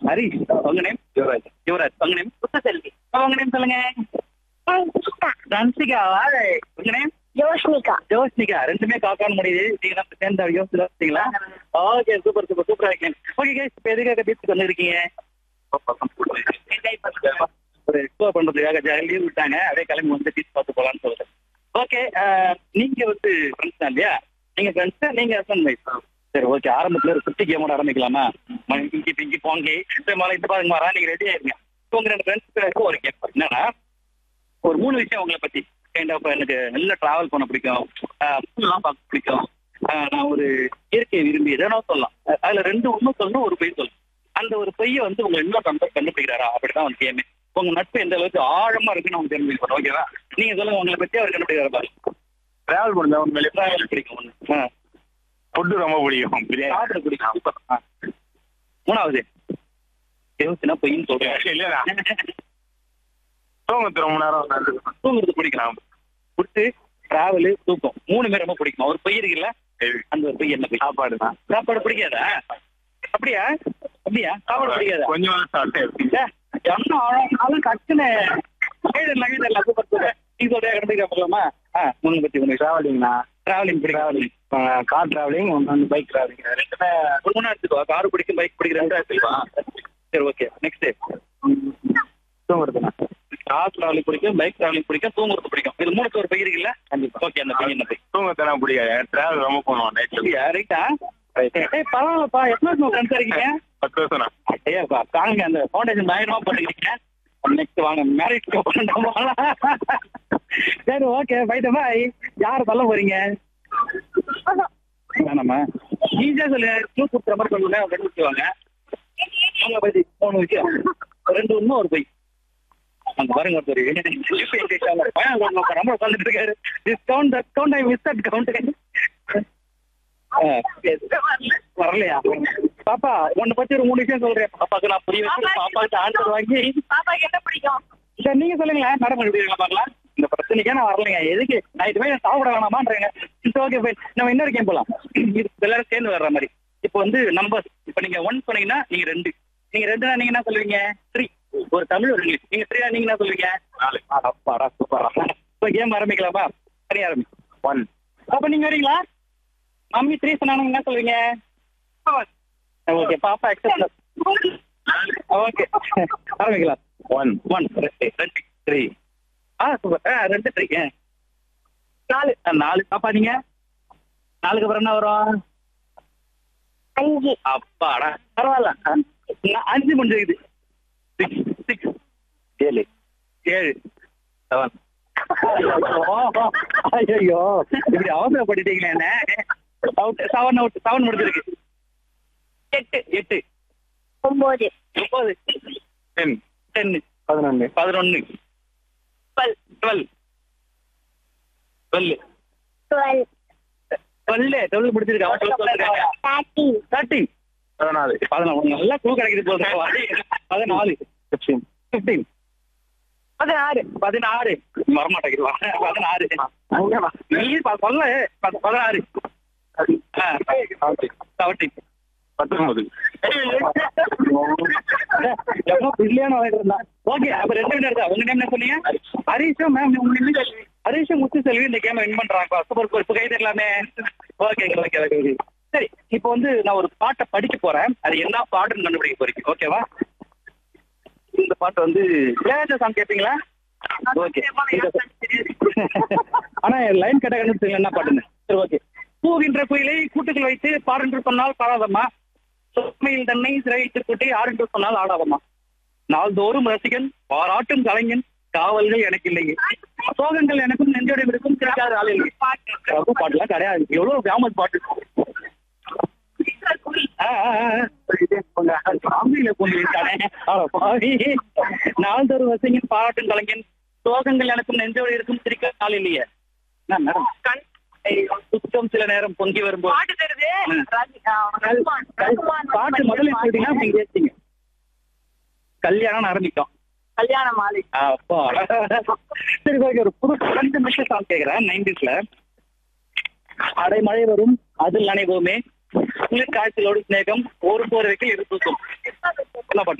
ஹரிஷ் உங்க நேம் யுவராஜ் யுவராஜ் உங்க நேம் புத்தசெல்வி உங்க நேம் சொல்லுங்க ரன்சிகாவா உங்க நேம் யோஷ்னிகா யோசிக்கா ரெண்டுமே காக்கான்னு முடியுது நீங்க தான் சேர்ந்த யோசிச்சு வச்சிங்களா ஓகே சூப்பர் சூப்பர் சூப்பரா இருக்கேன் ஓகே கேஸ் இப்போ எதுக்காக பீச்சுக்கு வந்துருக்கீங்க ஒரு எக்ஸ்ப்ளோர் பண்றதுக்காக ஜாலி லீவ் விட்டாங்க அப்படியே கிளம்பி வந்து பீச் பார்த்து போலாம்னு சொல்லுது ஓகே நீங்க வந்து ஃப்ரெண்ட்ஸ் தான் இல்லையா நீங்க ஃப்ரெண்ட்ஸ் நீங்க ஹஸ்பண்ட் ஒய்ஃப் சரி ஓகே ஆரம்பத்துல ஒரு குட்டி கேமோட ஆரம்பிக்கலாமா ம- இங்கி பிங்கி போங்கி இந்த மாதிரி இந்த பாருங்க மாறா நீங்க ரெடி ஆயிருங்க உங்க ரெண்டு ஃப்ரெண்ட்ஸ் ஒரு கேம் என்னன்னா ஒரு மூணு விஷயம் உங்களை பத்தி கைண்ட் ஆஃப் எனக்கு நல்ல டிராவல் பண்ண பிடிக்கும் எல்லாம் பார்க்க பிடிக்கும் ஆஹ் நான் ஒரு இயற்கையை விரும்பி எதனா சொல்லலாம் அஹ் அதுல ரெண்டு உண்மை சொல்லணும் ஒரு பொய் சொல்லணும் அந்த ஒரு பொய்யை வந்து உங்க இன்னும் கண்டு கண்டுபிடிக்கிறாரா அப்படிதான் வந்து கேமே உங்க நட்பு எந்த அளவுக்கு ஆழமா இருக்குன்னு அவங்க தெரிஞ்சுக்கணும் ஓகேவா நீங்க சொல்லுங்க உங்களை பத்தி அவர் கண்டுபிடிக்கிறாரா பாரு டிராவல் பண்ண உண்மையிலே டிராவல் பிடிக்கும் ஒண்ணு ஆ. ஃபுட்டு ரொம்ப பிடிக்கும் பிரியாணி சாப்பிட பிடிக்கும் சூப்பர் ஆ. மூணாவது இருபத்தினா பொய்ன்னு சொல்றேன் இல்லையா தூங்கத்து ரொம்ப நேரம் நல்லது. தூங்குறது பிடிக்கலாம் ஃபுட்டு டிராவலு தூக்கம் மூணுமே ரொம்ப பிடிக்கும் ஒரு பொய் இருக்குல்ல சரி. அந்த ஒரு பொய் என்ன பொய் சாப்பாடு தான் சாப்பாடு பிடிக்காதா அப்படியா அப்படியா சாப்பாடு பிடிக்காதா கொஞ்சம் சாப்பிட்டேன் ஏ, என்ன ஆனாலும் டக்குன்னு கைது இல்லை, கைது இல்லை, சூப்பர், சூப்பர். நீ சொல்றியா, கண்டுபிடிக்க போகலாமா? ஆ, உன்னை பத்தி உனக்கு டிராவலிங்னா travelling பிடிக்கும். கார் டிராவலிங் ஒன்று வந்து பைக் டிராவலிங் ரெண்டுமே ஒண்ணு ஒண்ணா எடுத்துக்கோ. car பிடிக்கும், bike பிடிக்கும், ரெண்டும் எடுத்துக்கோ. சரி, okay. Next. தூங்குறதுண்ணா car travelling பிடிக்கும், bike travelling பிடிக்கும், தூங்குறது பிடிக்கும். இது மூணுக்கு ஒரு பை இருக்குல்ல? கண்டிப்பா Okay, அந்த பை என்ன பை? தூங்கத்தெல்லாம் பிடிக்காது டிராவல் ரொம்ப பண்ணுவோம் நைட்ல அப்படியா, right ஆ? ஏய், பரவாயில்லப்பா, எத்தனை வருஷமா friends ஆ இருக்கீங்க? பத்து வருஷம்ண்ணா ஐயாப்பா, காணுங்க, அந்த foundation பயங்கரமா போட்டுக்கிறீங்க. Next வாங்க, marriage க்கு போகலாமா? சரி ஓகே பை த பை யார் சொல்ல போறீங்க வேணாமா ஈஸியா சொல்லுங்க க்ளூ கொடுக்குற மாதிரி சொல்லுங்க கண்டுபிடிச்சுவாங்க அவங்க பத்தி மூணு விஷயம் ரெண்டு உண்மை ஒரு பை அங்க பாருங்க ஒருத்தர் பயம் நம்ம உட்காந்துட்டு இருக்காரு discount account I miss account வரலையா பாப்பா உன்னை பத்தி ஒரு மூணு விஷயம் சொல்றேன் பாப்பாக்கு நான் புரிய வச்சு பாப்பாக்கு ஆன்சர் வாங்கி பாப்பாக்கு என்ன பிடிக்கும் சரி நீங்க சொல்லுங்களேன் மேடம் எப்படி பார்க்கலாம் இந்த பிரச்சனைக்கே நான் வரலைங்க எதுக்கு நான் இதுவே சாப்பிட வேணாமான்றேங்க இட்ஸ் ஓகே ஃபைன் நம்ம இன்னொரு கேம் போலாம் இது எல்லாரும் சேர்ந்து வர்ற மாதிரி இப்போ வந்து நம்பர் இப்போ நீங்க ஒன் சொன்னீங்கன்னா நீங்க ரெண்டு நீங்க ரெண்டுனா நீங்க என்ன சொல்லுவீங்க த்ரீ ஒரு தமிழ் ஒரு இங்கிலீஷ் நீங்க த்ரீயா நீங்க என்ன சொல்லுவீங்க நாலு அப்பாடா சூப்பரா இப்போ கேம் ஆரம்பிக்கலாமா சரி ஆரம்பி ஒன் அப்ப நீங்க வரீங்களா மம்மி த்ரீ சொன்னாங்க என்ன சொல்லுவீங்க ஓகே பாப்பா அக்செப்ட் ஓகே ஆரம்பிக்கலாம் ஒன் ஒன் ரெண்டு ரெண்டு த்ரீ ஆ சூப்பர் ஆ ரெண்டு த்ரீ நாலு ஆ, நாலு பாப்பா நீங்க நாலுக்கு அப்புறம் என்ன வரும் அஞ்சு அப்பாடா பரவாயில்ல ஆ, நா- அஞ்சு முடிஞ்சிருக்குது சிக்ஸ் சிக்ஸ் ஏழு ஏழு செவன் ஐயோ இப்படி அவசரப்பட்டுட்டீங்களே என்ன அவுட் செவன் அவுட் செவன் முடிஞ்சிருக்கு எட்டு எட்டு ஒன்பது முப்பது டென் டென்னு பதினொன்று பதினொன்னு twelve twelve twelve twelve twelve twelve முடிச்சிருக்கு அவன் டுவெல் சொல்லிருக்காங்க தேர்ட்டீன் தேர்ட்டீன் பதினாலு பதினாலு நல்லா கூ கிடைக்குது போதும் பதினாலு ஃபிஃப்டீன் பிப்டீன் பதினாறு பதினாறு வரமாட்டேங்குது பதினாறு நீ ப- சொல்ல ப- பதினாறு செவன்டீன் பத்தொன்பது எவ்வளவு பிரில்லியான இருந்தான் ஓகே அப்ப ரெண்டு பேர் இருக்கா உங்க நேம் என்ன சொன்னீங்க ஹரிஷும் மேம் உங்க நேம் ஹரிஷும் முத்து செல்வி இந்த கேம் வின் பண்றாங்க சூப்பர் சூப்பர் இப்போ கை தரலாமே ஓகே ஓகே ஓகே ஓகே சரி இப்போ வந்து நான் ஒரு பாட்டை படிக்க போறேன் அது என்ன பாட்டுன்னு கண்டுபிடிக்க போறீங்க ஓகேவா இந்த பாட்டு வந்து இளையராஜா சாங் கேட்பீங்களா ஓகே ஆனா லைன் கேட்ட கண்டுபிடிச்சீங்க என்ன பாட்டுன்னு சரி ஓகே பூவின்ற குயிலை கூட்டுக்குள் வைத்து பாடென்று சொன்னால் பாடாதம்மா சொற்மையில் தன்னை சிறையிட்டு கூட்டி ஆடென்று சொன்னால் ஆடாதம்மா நாள்தோறும் ரசிகன் பாராட்டும் கலைஞன் காவல்கள் எனக்கு இல்லைங்க சோகங்கள் எனக்கும் நெஞ்சோட இருக்கும் கிடைக்காத ஆள் இல்லை பிரபு பாட்டுலாம் கிடையாது எவ்வளவு ஃபேமஸ் பாட்டு ஆ, ஆ, ஆ. சாமியில கொண்டு இருக்கானே அட பாவி. நாள்தோறும் ரசிகன் பாராட்டும் கலைஞன் சோகங்கள் எனக்கும் நெஞ்சோடு இருக்கும் சிரிக்க ஆள் இல்லையே என்ன மேடம் சுத்தம் சில நேரம் பொங்கி வரும்போது பாட்டு தருது ம். ரகுமான், ரகுமான் பாட்டு முதல்ல சொல்லிட்டீங்கன்னா நீங்க கேட்டீங்க கல்யாணம் ஆரம்பிக்கும் கல்யாண மாலை அப்பா சரி ஓகே ஒரு புது ரெண்டு மிஷன் சாங் கேக்குறேன் நைன்டிஸ்ல அடைமழை வரும் அதில் நினைவோமே குளிர் காய்ச்சலோடு சிநேகம் ஒரு போர்வைக்கு இரு தூக்கம் என்ன பாட்டு